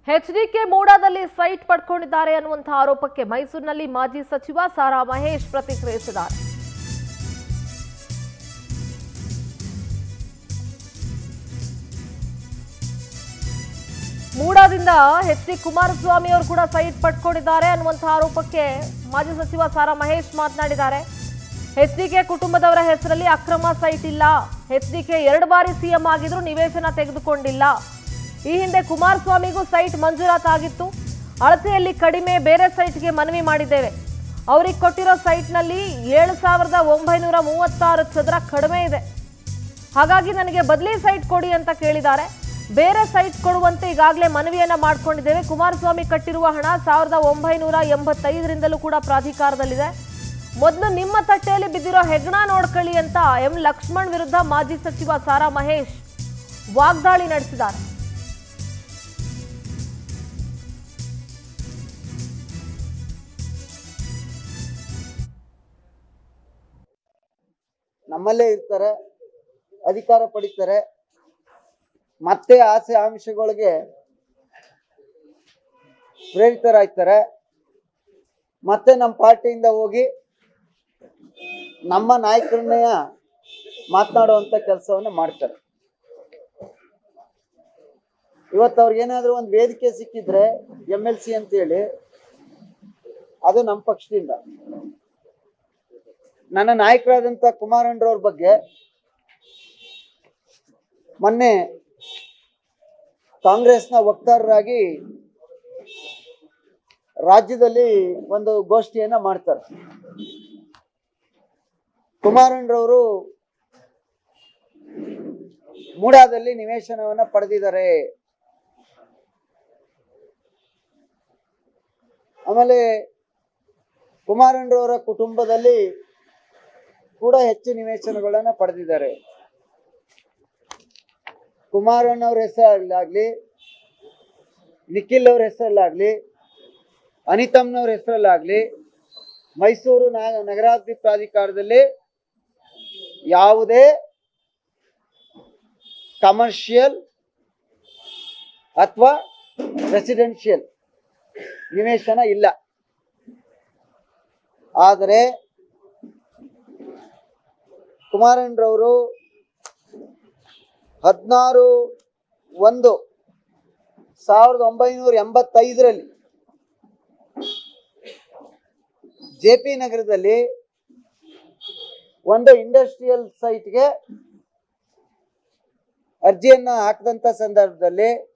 HDK ಮೋಡಾದಲ್ಲಿ site ಪಡ್ಕೊಂಡಿದ್ದಾರೆ ಅನ್ನುವಂತಹ ಆರೋಪಕ್ಕೆ ಮೈಸೂರಿನಲ್ಲಿ ಮಾಜಿ ಸಚಿವ ಸಾರಾ ಮಹೇಶ್ ಪ್ರತಿಕ್ರಿಯಿಸಿದ್ದಾರೆ ಮೂಡಾದಿಂದ ಎಚ್ ಡಿ ಕುಮಾರಸ್ವಾಮಿ ಅವರು ಕೂಡ ಸೈಟ್ ಪಡ್ಕೊಂಡಿದ್ದಾರೆ ಅನ್ನುವಂತಹ ಆರೋಪಕ್ಕೆ ಮಾಜಿ ಸಚಿವ ಸಾರಾ ಮಹೇಶ್ ಮಾತನಾಡಿದ್ದಾರೆ ಎಚ್ ಡಿಕೆ ಕುಟುಂಬದವರ ಹೆಸರಲ್ಲಿ ಅಕ್ರಮ ಸೈಟ್ ಇಲ್ಲ ಎಚ್ ಡಿಕೆ ಎರಡು ಬಾರಿ ಸಿಎಂ ಆಗಿದ್ರು ನಿವೇಶನ ತೆಗೆದುಕೊಂಡಿಲ್ಲ ಈ ಹಿಂದೆ ಕುಮಾರಸ್ವಾಮಿಗೂ ಸೈಟ್ ಮಂಜೂರಾತಾಗಿತ್ತು ಅಳತೆಯಲ್ಲಿ ಕಡಿಮೆ ಬೇರೆ ಸೈಟ್ಗೆ ಮನವಿ ಮಾಡಿದ್ದೇವೆ ಅವ್ರಿಗೆ ಕೊಟ್ಟಿರೋ ಸೈಟ್ನಲ್ಲಿ ಏಳು ಸಾವಿರದ ಒಂಬೈನೂರ ಮೂವತ್ತಾರು ಚದರ ಕಡಿಮೆ ಇದೆ ಹಾಗಾಗಿ ನನಗೆ ಬದಲಿ ಸೈಟ್ ಕೊಡಿ ಅಂತ ಕೇಳಿದ್ದಾರೆ ಬೇರೆ ಸೈಟ್ ಕೊಡುವಂತೆ ಈಗಾಗಲೇ ಮನವಿಯನ್ನ ಮಾಡ್ಕೊಂಡಿದ್ದೇವೆ ಕುಮಾರಸ್ವಾಮಿ ಕಟ್ಟಿರುವ ಹಣ ಸಾವಿರದ ಒಂಬೈನೂರ ಎಂಬತ್ತೈದರಿಂದಲೂ ಕೂಡ ಪ್ರಾಧಿಕಾರದಲ್ಲಿದೆ ಮೊದಲು ನಿಮ್ಮ ತಟ್ಟೆಯಲ್ಲಿ ಬಿದ್ದಿರೋ ಹೆಗ್ಣ ನೋಡ್ಕೊಳ್ಳಿ ಅಂತ ಎಂ ಲಕ್ಷ್ಮಣ್ ವಿರುದ್ಧ ಮಾಜಿ ಸಚಿವ ಸಾರಾ ಮಹೇಶ್ ವಾಗ್ದಾಳಿ ನಡೆಸಿದ್ದಾರೆ ನಮ್ಮಲ್ಲೇ ಇರ್ತಾರೆ ಅಧಿಕಾರ ಪಡಿತಾರೆ ಮತ್ತೆ ಆಸೆ ಆಮಿಷಗಳಿಗೆ ಪ್ರೇರಿತರಾಗ್ತಾರೆ ಮತ್ತೆ ನಮ್ಮ ಪಾರ್ಟಿಯಿಂದ ಹೋಗಿ ನಮ್ಮ ನಾಯಕರನ್ನೇ ಮಾತನಾಡುವಂತ ಕೆಲಸವನ್ನು ಮಾಡ್ತಾರೆ ಇವತ್ತು ಅವ್ರಿಗೇನಾದ್ರೂ ಒಂದು ವೇದಿಕೆ ಸಿಕ್ಕಿದ್ರೆ ಎಮ್ ಎಲ್ ಸಿ ಅಂತೇಳಿ ಅದು ನಮ್ಮ ಪಕ್ಷದಿಂದ ನನ್ನ ನಾಯಕರಾದಂಥ ಕುಮಾರಣ್ಣರವ್ರ ಬಗ್ಗೆ ಮೊನ್ನೆ ಕಾಂಗ್ರೆಸ್ನ ವಕ್ತಾರರಾಗಿ ರಾಜ್ಯದಲ್ಲಿ ಒಂದು ಗೋಷ್ಠಿಯನ್ನ ಮಾಡ್ತಾರೆ ಕುಮಾರಣ್ಣರವರು ಮೂಡಾದಲ್ಲಿ ನಿವೇಶನವನ್ನ ಪಡೆದಿದ್ದಾರೆ ಆಮೇಲೆ ಕುಮಾರಣ್ಣರವರ ಕುಟುಂಬದಲ್ಲಿ ಕೂಡ ಹೆಚ್ಚು ನಿವೇಶನಗಳನ್ನ ಪಡೆದಿದ್ದಾರೆ ಕುಮಾರಣ್ಣ ಅವ್ರ ಹೆಸರಲ್ಲಾಗ್ಲಿ ನಿಖಿಲ್ ಅವ್ರ ಹೆಸರಲ್ಲಾಗ್ಲಿ ಅನಿತಮ್ನವ್ರ ಹೆಸರಲ್ಲಾಗ್ಲಿ ಮೈಸೂರು ನ- ನಗರಾಭಿವೃದ್ಧಿ ಪ್ರಾಧಿಕಾರದಲ್ಲಿ ಯಾವುದೇ ಕಮರ್ಷಿಯಲ್ ಅಥವಾ ರೆಸಿಡೆನ್ಷಿಯಲ್ ನಿವೇಶನ ಇಲ್ಲ ಆದರೆ ಕುಮಾರಣ್ಣರವರು ಹದಿನಾರು ಒಂದು ಸಾವಿರದ ಒಂಬೈನೂರ ಎಂಬತ್ತೈದರಲ್ಲಿ ಜೆ ಪಿ ನಗರದಲ್ಲಿ ಒಂದು ಇಂಡಸ್ಟ್ರಿಯಲ್ ಸೈಟ್ಗೆ ಅರ್ಜಿಯನ್ನ ಹಾಕಿದಂಥ ಸಂದರ್ಭದಲ್ಲಿ